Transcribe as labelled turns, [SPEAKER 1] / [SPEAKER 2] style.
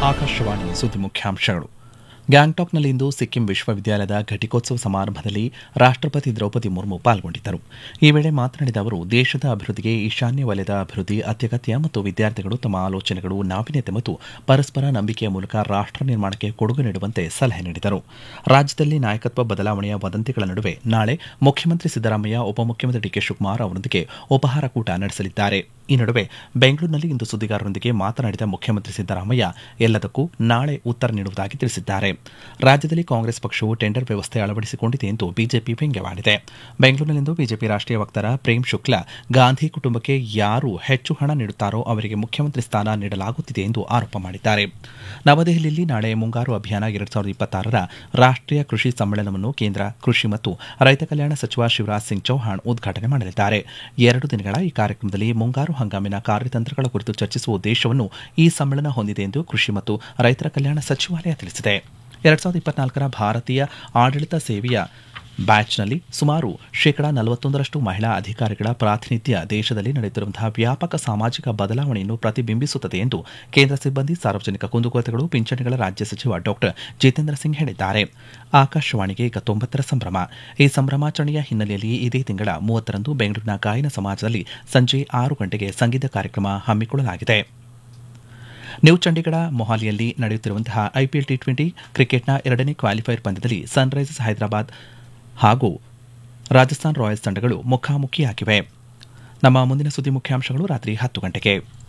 [SPEAKER 1] ಆಕಾಶವಾಣಿ ಸುದ್ದಿ ಮುಖ್ಯಾಂಶಗಳು ಗ್ಯಾಂಗ್ಟಾಕ್ನಲ್ಲಿಂದು ಸಿಕ್ಕಿಂ ವಿಶ್ವವಿದ್ಯಾಲಯದ ಘಟಿಕೋತ್ಸವ ಸಮಾರಂಭದಲ್ಲಿ ರಾಷ್ಟಪತಿ ದ್ರೌಪದಿ ಮುರ್ಮು ಪಾಲ್ಗೊಂಡಿದ್ದರು ಈ ವೇಳೆ ಮಾತನಾಡಿದ ಅವರು ದೇಶದ ಅಭಿವೃದ್ಧಿಗೆ ಈಶಾನ್ಯ ವಲಯದ ಅಭಿವೃದ್ಧಿ ಅತ್ಯಗತ್ಯ ಮತ್ತು ವಿದ್ಯಾರ್ಥಿಗಳು ತಮ್ಮ ಆಲೋಚನೆಗಳು ನಾವೀನ್ಯತೆ ಮತ್ತು ಪರಸ್ಪರ ನಂಬಿಕೆಯ ಮೂಲಕ ರಾಷ್ಟ ನಿರ್ಮಾಣಕ್ಕೆ ಕೊಡುಗೆ ನೀಡುವಂತೆ ಸಲಹೆ ನೀಡಿದರು ರಾಜ್ಯದಲ್ಲಿ ನಾಯಕತ್ವ ಬದಲಾವಣೆಯ ವದಂತಿಗಳ ನಡುವೆ ನಾಳೆ ಮುಖ್ಯಮಂತ್ರಿ ಸಿದ್ದರಾಮಯ್ಯ ಉಪಮುಖ್ಯಮಂತ್ರಿ ಡಿಕೆ ಶಿವಕುಮಾರ್ ಅವರೊಂದಿಗೆ ಉಪಹಾರ ಕೂಟ ನಡೆಸಲಿದ್ದಾರೆ ಈ ನಡುವೆ ಬೆಂಗಳೂರಿನಲ್ಲಿ ಇಂದು ಸುದ್ದಿಗಾರರೊಂದಿಗೆ ಮಾತನಾಡಿದ ಮುಖ್ಯಮಂತ್ರಿ ಸಿದ್ದರಾಮಯ್ಯ ಎಲ್ಲದಕ್ಕೂ ನಾಳೆ ಉತ್ತರ ನೀಡುವುದಾಗಿ ತಿಳಿಸಿದ್ದಾರೆ ರಾಜ್ಯದಲ್ಲಿ ಕಾಂಗ್ರೆಸ್ ಪಕ್ಷವು ಟೆಂಡರ್ ವ್ಯವಸ್ಥೆ ಅಳವಡಿಸಿಕೊಂಡಿದೆ ಎಂದು ಬಿಜೆಪಿ ವ್ಯಂಗ್ಯವಾಡಿದೆ ಬೆಂಗಳೂರಿನಲ್ಲಿಂದು ಬಿಜೆಪಿ ರಾಷ್ಟೀಯ ವಕ್ತಾರ ಪ್ರೇಮ್ ಶುಕ್ಲಾ ಗಾಂಧಿ ಕುಟುಂಬಕ್ಕೆ ಯಾರು ಹೆಚ್ಚು ಹಣ ನೀಡುತ್ತಾರೋ ಅವರಿಗೆ ಮುಖ್ಯಮಂತ್ರಿ ಸ್ಥಾನ ನೀಡಲಾಗುತ್ತಿದೆ ಎಂದು ಆರೋಪ ಮಾಡಿದ್ದಾರೆ ನವದೆಹಲಿಯಲ್ಲಿ ನಾಳೆ ಮುಂಗಾರು ಅಭಿಯಾನ ಎರಡ್ ಸಾವಿರದ ಇಪ್ಪತ್ತಾರರ ರಾಷ್ಟೀಯ ಕೃಷಿ ಸಮ್ಮೇಳನವನ್ನು ಕೇಂದ್ರ ಕೃಷಿ ಮತ್ತು ರೈತ ಕಲ್ಯಾಣ ಸಚಿವ ಶಿವರಾಜ್ ಸಿಂಗ್ ಚೌಹಾಣ್ ಉದ್ಘಾಟನೆ ಮಾಡಲಿದ್ದಾರೆ ಎರಡು ದಿನಗಳ ಈ ಕಾರ್ಯಕ್ರಮದಲ್ಲಿ ಮುಂಗಾರು ಹಂಗಾಮಿನ ಕಾರ್ಯತಂತ್ರಗಳ ಕುರಿತು ಚರ್ಚಿಸುವ ಉದ್ದೇಶವನ್ನು ಈ ಸಮ್ಮೇಳನ ಹೊಂದಿದೆ ಎಂದು ಕೃಷಿ ಮತ್ತು ರೈತರ ಕಲ್ಯಾಣ ಸಚಿವಾಲಯ ತಿಳಿಸಿದೆ ಎರಡ್ ಸಾವಿರದ ಇಪ್ಪತ್ನಾಲ್ಕರ ಭಾರತೀಯ ಆಡಳಿತ ಸೇವೆಯ ಬ್ಯಾಚ್ನಲ್ಲಿ ಸುಮಾರು ಶೇಕಡಾ ನಲವತ್ತೊಂದರಷ್ಟು ಮಹಿಳಾ ಅಧಿಕಾರಿಗಳ ಪ್ರಾತಿನಿಧ್ಯ ದೇಶದಲ್ಲಿ ನಡೆಯುತ್ತಿರುವಂತಹ ವ್ಯಾಪಕ ಸಾಮಾಜಿಕ ಬದಲಾವಣೆಯನ್ನು ಪ್ರತಿಬಿಂಬಿಸುತ್ತದೆ ಎಂದು ಕೇಂದ್ರ ಸಿಬ್ಬಂದಿ ಸಾರ್ವಜನಿಕ ಕುಂದುಕೊರತೆಗಳು ಪಿಂಚಣಿಗಳ ರಾಜ್ಯ ಸಚಿವ ಡಾ ಜಿತೇಂದ್ರ ಸಿಂಗ್ ಹೇಳಿದ್ದಾರೆ ಆಕಾಶವಾಣಿಗೆ ಈಗ ತೊಂಬತ್ತರ ಸಂಭ್ರಮ ಈ ಸಂಭ್ರಮಾಚರಣೆಯ ಹಿನ್ನೆಲೆಯಲ್ಲಿ ಇದೇ ತಿಂಗಳ ಮೂವತ್ತರಂದು ಬೆಂಗಳೂರಿನ ಗಾಯನ ಸಮಾಜದಲ್ಲಿ ಸಂಜೆ ಆರು ಗಂಟೆಗೆ ಸಂಗೀತ ಕಾರ್ಯಕ್ರಮ ಹಮ್ಮಿಕೊಳ್ಳಲಾಗಿದೆ ನ್ಯೂ ಚಂಡೀಗಢ ಮೊಹಾಲಿಯಲ್ಲಿ ನಡೆಯುತ್ತಿರುವಂತಹ ಐಪಿಎಲ್ ಟಿ ಟ್ವೆಂಟಿ ಕ್ರಿಕೆಟ್ನ ಎರಡನೇ ಕ್ವಾಲಿಫೈಯರ್ ಪಂದ್ಯದಲ್ಲಿ ಸನ್ರೈಸರ್ಸ್ ಹೈದರಾಬಾದ್ ಹಾಗೂ ರಾಜಸ್ಥಾನ್ ರಾಯಲ್ಸ್ ತಂಡಗಳು ಮುಖಾಮುಖಿಯಾಗಿವೆ ನಮ್ಮ ಮುಂದಿನ ಸುದ್ದಿ ಮುಖ್ಯಾಂಶಗಳು ರಾತ್ರಿ ಹತ್ತು ಗಂಟೆಗೆ